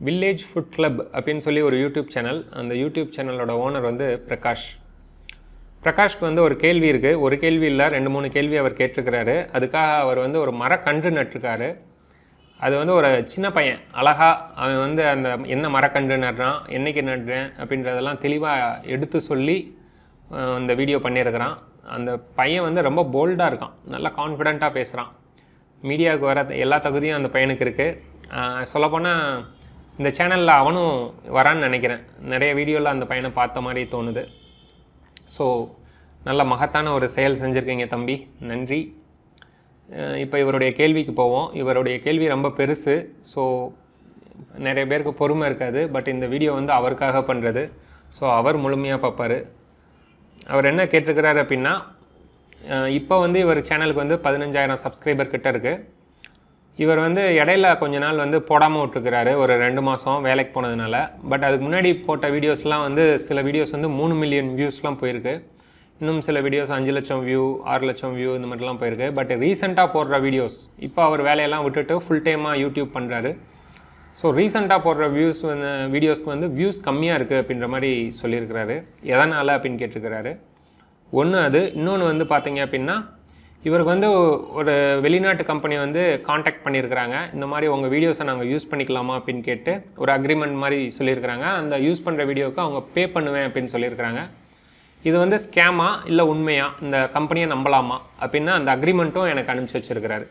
village food club அப்படின்னு சொல்லி ஒரு யூடியூப் சேனல் அந்த யூடியூப் சேனலோட ஓனர் வந்து பிரகாஷ் பிரகாஷ்க்கு வந்து ஒரு கேள்வி இருக்குது ஒரு கேள்வி இல்லை ரெண்டு மூணு கேள்வி அவர் கேட்டிருக்கிறாரு அதுக்காக அவர் வந்து ஒரு மரக்கன்று நட்டிருக்காரு அது வந்து ஒரு சின்ன பையன் அழகா அவன் வந்து அந்த என்ன மரக்கன்று நடுறான் என்னைக்கு நடுறேன் அப்படின்றதெல்லாம் தெளிவாக எடுத்து சொல்லி அஹ், இந்த வீடியோ பண்ணியிருக்கிறான் அந்த பையன் வந்து ரொம்ப போல்டாக இருக்கான் நல்லா கான்ஃபிடெண்ட்டாக பேசுகிறான் மீடியாவுக்கு வர எல்லா தகுதியும் அந்த பையனுக்கு இருக்குது சொல்லப்போனால் இந்த சேனலில் அவனும் வரான்னு நினைக்கிறேன் நிறைய வீடியோவில் அந்த பையனை பார்த்த மாதிரி தோணுது ஸோ நல்ல மகத்தான ஒரு செயல் செஞ்சுருக்கீங்க தம்பி நன்றி இப்போ இவருடைய கேள்விக்கு போவோம் இவருடைய கேள்வி ரொம்ப பெருசு ஸோ நிறைய பேருக்கு பொறுமை இருக்காது பட் இந்த வீடியோ வந்து அவருக்காக பண்ணுறது ஸோ அவர் முழுமையாக பார்ப்பார் அவர் என்ன கேட்டிருக்கிறாரு அப்படின்னா இப்போ வந்து இவர் சேனலுக்கு வந்து பதினஞ்சாயிரம் சப்ஸ்கிரைபர் கிட்ட இருக்குது இவர் வந்து இடையில கொஞ்ச நாள் வந்து போடாமல் விட்டுருக்கிறாரு ஒரு ரெண்டு மாதம் வேலைக்கு போனதுனால பட் அதுக்கு முன்னாடி போட்ட வீடியோஸ்லாம் வந்து சில வீடியோஸ் வந்து மூணு மில்லியன் வியூஸ்லாம் போயிருக்கு இன்னும் சில வீடியோஸ் அஞ்சு லட்சம் வியூ ஆறு லட்சம் வியூ இந்த மாதிரிலாம் போயிருக்கு பட் ரீசெண்டாக போடுற வீடியோஸ் இப்போ அவர் வேலையெல்லாம் விட்டுட்டு ஃபுல் டைமாக யூடியூப் பண்ணுறாரு ஸோ ரீசெண்டாக போடுற வியூஸ் வந்து வீடியோஸ்க்கு வந்து வியூஸ் கம்மியாக இருக்குது அப்படின்ற மாதிரி சொல்லியிருக்கிறாரு எதனால் அப்படின்னு கேட்டிருக்கிறாரு ஒன்று அது இன்னொன்று வந்து பார்த்தீங்க அப்படின்னா இவருக்கு வந்து ஒரு வெளிநாட்டு கம்பெனி வந்து காண்டாக்ட் பண்ணியிருக்கிறாங்க இந்த மாதிரி உங்கள் வீடியோஸை நாங்கள் யூஸ் பண்ணிக்கலாமா அப்படின்னு கேட்டு ஒரு அக்ரிமெண்ட் மாதிரி சொல்லியிருக்கிறாங்க அந்த யூஸ் பண்ணுற வீடியோவுக்கு அவங்க பே பண்ணுவேன் அப்படின்னு சொல்லியிருக்கிறாங்க இது வந்து ஸ்கேமா இல்லை உண்மையா இந்த கம்பெனியை நம்பலாமா அப்படின்னா அந்த அக்ரிமெண்ட்டும் எனக்கு அனுப்பிச்சி வச்சிருக்கிறாரு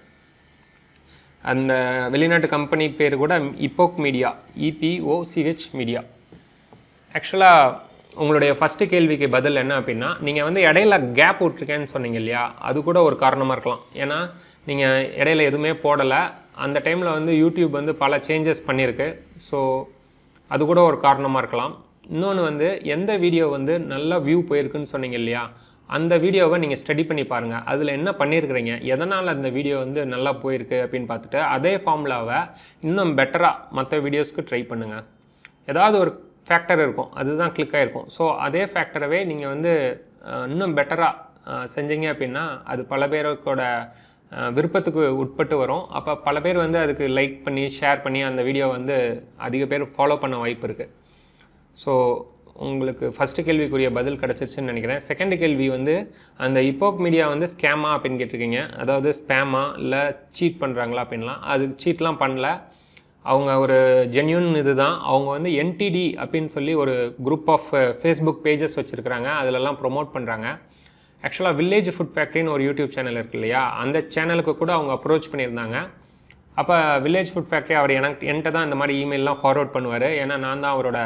அந்த வெளிநாட்டு கம்பெனி பேர் கூட இப்போக் மீடியா இபிஓசிஹெச் மீடியா ஆக்சுவலாக உங்களுடைய ஃபஸ்ட்டு கேள்விக்கு பதில் என்ன அப்படின்னா நீங்கள் வந்து இடையில கேப் விட்ருக்கேன்னு சொன்னீங்க இல்லையா அது கூட ஒரு காரணமாக இருக்கலாம் ஏன்னா நீங்கள் இடையில எதுவுமே போடலை அந்த டைமில் வந்து யூடியூப் வந்து பல சேஞ்சஸ் பண்ணியிருக்கு ஸோ அது கூட ஒரு காரணமாக இருக்கலாம் இன்னொன்று வந்து எந்த வீடியோ வந்து நல்ல வியூ போயிருக்குன்னு சொன்னீங்க இல்லையா அந்த வீடியோவை நீங்கள் ஸ்டடி பண்ணி பாருங்கள் அதில் என்ன பண்ணியிருக்கிறீங்க எதனால் அந்த வீடியோ வந்து நல்லா போயிருக்கு அப்படின்னு பார்த்துட்டு அதே ஃபார்முலாவை இன்னும் பெட்டராக மற்ற வீடியோஸ்க்கு ட்ரை பண்ணுங்கள் ஏதாவது ஒரு ஃபேக்டர் இருக்கும் அதுதான் கிளிக் ஆகிருக்கும் ஸோ அதே ஃபேக்டரவே நீங்கள் வந்து அஹ், இன்னும் பெட்டராக செஞ்சீங்க அப்படின்னா அது பல பேருக்கோட அஹ், விருப்பத்துக்கு உட்பட்டு வரும் அப்போ பல பேர் வந்து அதுக்கு லைக் பண்ணி ஷேர் பண்ணி அந்த வீடியோ வந்து அதிக பேர் ஃபாலோ பண்ண வாய்ப்பு இருக்குது ஸோ உங்களுக்கு ஃபஸ்ட்டு கேள்விக்குரிய பதில் கிடச்சிருச்சுன்னு நினைக்கிறேன் செகண்ட் கேள்வி வந்து அந்த இப்போக் மீடியா வந்து ஸ்கேமா அப்படின்னு கேட்டிருக்கீங்க அதாவது ஸ்பேமா இல்லை சீட் பண்ணுறாங்களா அப்படின்லாம் அது சீட்லாம் பண்ணல அவங்க ஒரு ஜென்யூன் இதுதான் அவங்க வந்து என்டிடி அப்படின்னு சொல்லி ஒரு குரூப் ஆஃப் ஃபேஸ்புக் பேஜஸ் வச்சுருக்கிறாங்க அதிலெல்லாம் ப்ரொமோட் பண்ணுறாங்க ஆக்சுவலாக வில்லேஜ் ஃபுட் ஃபேக்ட்ரின்னு ஒரு யூடியூப் சேனல் இருக்கு இல்லையா அந்த சேனலுக்கு கூட அவங்க அப்ரோச் பண்ணியிருந்தாங்க அப்போ வில்லேஜ் ஃபுட் ஃபேக்ட்ரி அவர் எனக்கு என்கிட்ட தான் இந்த மாதிரி இமெயிலெலாம் ஃபார்வர்ட் பண்ணுவார் ஏன்னா நான் தான் அவரோட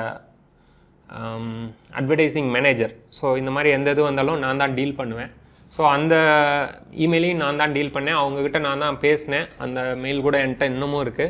அட்வர்டைசிங் மேனேஜர் ஸோ இந்த மாதிரி எந்த இது வந்தாலும் நான் தான் டீல் பண்ணுவேன் ஸோ அந்த இமெயிலையும் நான் தான் டீல் பண்ணேன் அவங்கக்கிட்ட நான் தான் பேசினேன் அந்த மெயில் கூட என்கிட்ட இன்னமும் இருக்குது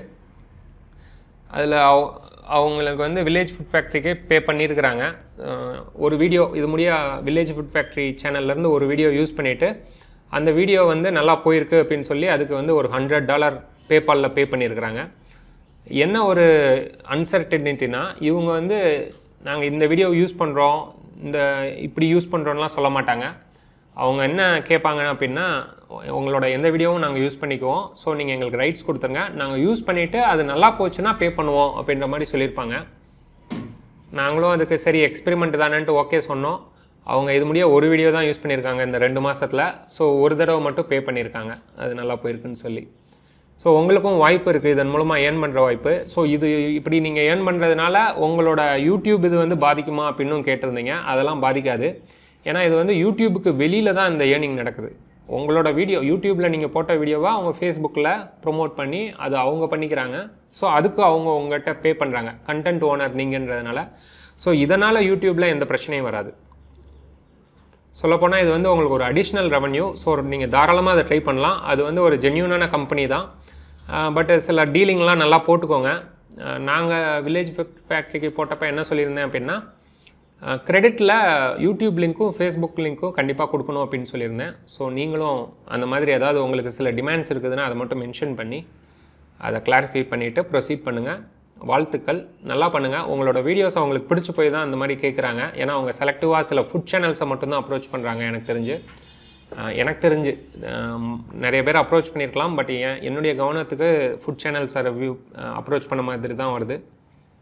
அதில் அவ அவங்களுக்கு வந்து வில்லேஜ் ஃபுட் ஃபேக்ட்ரிக்கே பே பண்ணியிருக்கிறாங்க அஹ் ஒரு வீடியோ இது முடிய வில்லேஜ் ஃபுட் ஃபேக்ட்ரி சேனல்லேருந்து ஒரு வீடியோ யூஸ் பண்ணிவிட்டு அந்த வீடியோ வந்து நல்லா போயிருக்கு அப்படின்னு சொல்லி அதுக்கு வந்து ஒரு ஹண்ட்ரட் டாலர் பேபாலில் பே பண்ணியிருக்கிறாங்க என்ன ஒரு அன்சர்டனிட்டினா இவங்க வந்து நாங்கள் இந்த வீடியோ யூஸ் பண்ணுறோம் இந்த இப்படி யூஸ் பண்ணுறோம்லாம் சொல்ல மாட்டாங்க அவங்க என்ன கேட்பாங்க அப்படின்னா உங்களோட எந்த வீடியோவும் நாங்கள் யூஸ் பண்ணிக்குவோம் ஸோ நீங்கள் எங்களுக்கு ரைட்ஸ் கொடுத்துருங்க நாங்கள் யூஸ் பண்ணிவிட்டு அது நல்லா போச்சுன்னா பே பண்ணுவோம் அப்படின்ற மாதிரி சொல்லியிருப்பாங்க நாங்களும் அதுக்கு சரி எக்ஸ்பெரிமெண்ட் தானேன்ட்டு ஓகே சொன்னோம் அவங்க இது முடிய ஒரு வீடியோ தான் யூஸ் பண்ணியிருக்காங்க இந்த ரெண்டு மாதத்தில் ஸோ ஒரு தடவை மட்டும் பே பண்ணியிருக்காங்க அது நல்லா போயிருக்குன்னு சொல்லி ஸோ உங்களுக்கும் வாய்ப்பு இருக்குது இதன் மூலமாக ஏர்ன் பண்ணுற வாய்ப்பு ஸோ இது இப்படி நீங்கள் ஏர்ன் பண்ணுறதுனால உங்களோட யூடியூப் இது வந்து பாதிக்குமா அப்படின்னும் கேட்டிருந்தீங்க அதெல்லாம் பாதிக்காது ஏன்னா இது வந்து யூடியூபுக்கு வெளியில் தான் இந்த ஏர்னிங் நடக்குது உங்களோட வீடியோ யூடியூப்பில் நீங்கள் போட்ட வீடியோவை அவங்க ஃபேஸ்புக்கில் ப்ரொமோட் பண்ணி அது அவங்க பண்ணிக்கிறாங்க ஸோ அதுக்கு அவங்க உங்கள்கிட்ட பே பண்ணுறாங்க கண்டென்ட் ஓனர் நீங்கன்றதுனால ஸோ இதனால் யூடியூப்பில் எந்த பிரச்சனையும் வராது சொல்லப்போனால் இது வந்து உங்களுக்கு ஒரு அடிஷ்னல் ரெவன்யூ ஸோ நீங்கள் தாராளமாக அதை ட்ரை பண்ணலாம் அது வந்து ஒரு ஜென்யூனான கம்பெனி தான் பட் சில டீலிங்லாம் நல்லா போட்டுக்கோங்க நாங்கள் வில்லேஜ் ஃபேக்ட்ரிக்கு போட்டப்போ என்ன சொல்லியிருந்தேன் அப்படின்னா கிரெடிட்டில் யூடியூப் லிங்க்கும் ஃபேஸ்புக் லிங்க்கும் கண்டிப்பாக கொடுக்கணும் அப்படின்னு சொல்லியிருந்தேன் ஸோ நீங்களும் அந்த மாதிரி ஏதாவது உங்களுக்கு சில டிமாண்ட்ஸ் இருக்குதுன்னா அதை மட்டும் மென்ஷன் பண்ணி அதை கிளாரிஃபை பண்ணிவிட்டு ப்ரொசீட் பண்ணுங்கள் வாழ்த்துக்கள் நல்லா பண்ணுங்கள் உங்களோட வீடியோஸ் அவங்களுக்கு பிடிச்சி போய் தான் அந்த மாதிரி கேட்குறாங்க ஏன்னா அவங்க செலக்டிவாக சில ஃபுட் சேனல்ஸை மட்டும்தான் அப்ரோச் பண்ணுறாங்க எனக்கு தெரிஞ்சு அஹ் எனக்கு தெரிஞ்சு அஹ் நிறைய பேர் அப்ரோச் பண்ணியிருக்கலாம் பட் என் என்னுடைய கவனத்துக்கு ஃபுட் சேனல்ஸை ரிவ்யூ அப்ரோச் பண்ண மாதிரி தான் வருது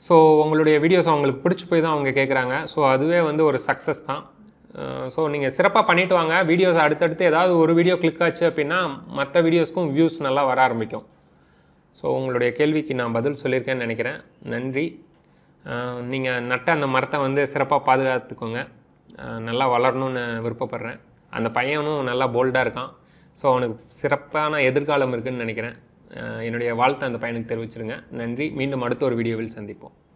ஸோ உங்களுடைய வீடியோஸ் அவங்களுக்கு பிடிச்சி போய் தான் அவங்க கேட்குறாங்க ஸோ அதுவே வந்து ஒரு சக்ஸஸ் தான் ஸோ நீங்கள் சிறப்பாக பண்ணிட்டு வாங்க வீடியோஸ் அடுத்தடுத்து ஏதாவது ஒரு வீடியோ கிளிக் ஆச்சு அப்படின்னா மற்ற வீடியோஸ்க்கும் வியூஸ் நல்லா வர ஆரம்பிக்கும் ஸோ உங்களுடைய கேள்விக்கு நான் பதில் சொல்லியிருக்கேன்னு நினைக்கிறேன் நன்றி நீங்கள் நட்ட அந்த மரத்தை வந்து சிறப்பாக பாதுகாத்துக்கோங்க அஹ் நல்லா வளரணும்னு விருப்பப்படுறேன் அந்த பையனும் நல்லா போல்டாக இருக்கான் ஸோ அவனுக்கு சிறப்பான எதிர்காலம் இருக்குன்னு நினைக்கிறேன் அஹ் என்னுடைய வாழ்த்தை அந்த பையனுக்கு தெரிவிச்சிருங்க நன்றி மீண்டும் அடுத்த ஒரு வீடியோவில் சந்திப்போம்